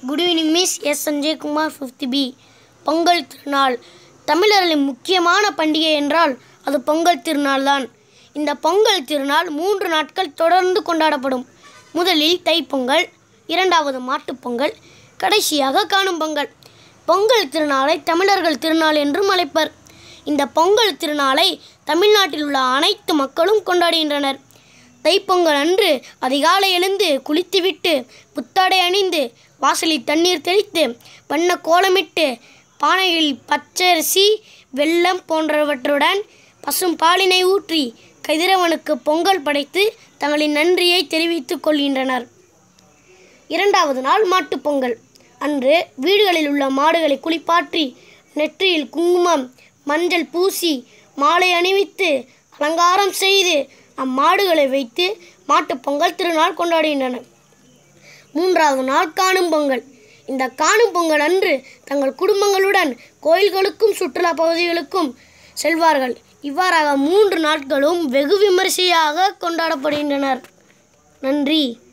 good evening miss S Sanjaykumar fifth B Pongal திருநாள் தமிழர்களின் முக்கியமான பண்டிகை என்றால் அது பொங்கல் திருநாள் தான் இந்த பொங்கல் திருநாள் மூன்று நாட்கள் தொடர்ந்து கொண்டாடப்படும் முதலில் தைப்பொங்கல் இரண்டாவது மாட்டுப் பொங்கல் கடைசியாக காணும் பொங்கல் பொங்கல் திருநாளை தமிழர்கள் திருநாள் என்றும் அழைப்பர் இந்த பொங்கல் திருநாளை தமிழ்நாட்டில் உள்ள அனைத்து மக்களும் கொண்டாடுகின்றனர் தைப்பொங்கல் அன்று அதிகாலை எழுந்து குளித்துவிட்டு புத்தாடை அணிந்து வாசலில் தண்ணீர் தெளித்து வண்ண கோலமிட்டு பானையில் பச்சரிசி வெல்லம் போன்றவற்றுடன் பசும் பாலினை ஊற்றி கதிரவனுக்கு பொங்கல் படைத்து தங்களின் நன்றியை தெரிவித்துக் கொள்கின்றனர் இரண்டாவது நாள் மாட்டுப் பொங்கல் அன்று வீடுகளில் உள்ள மாடுகளை குளிப்பாற்றி நெற்றியில் குங்குமம் மஞ்சள் பூசி மாலை அணிவித்து அலங்காரம் செய்து அம்மாடுகளை வைத்து மாட்டுப் பொங்கல் திருநாள் கொண்டாடுகின்றனர் மூன்றாவது நாள் காணும் பொங்கல் இந்த காணும் பொங்கல் அன்று தங்கள் குடும்பங்களுடன் கோயில்களுக்கும் சுற்றுலா பகுதிகளுக்கும் செல்வார்கள் இவ்வாறாக மூன்று நாட்களும் வெகு விமரிசையாக கொண்டாடப்படுகின்றனர் நன்றி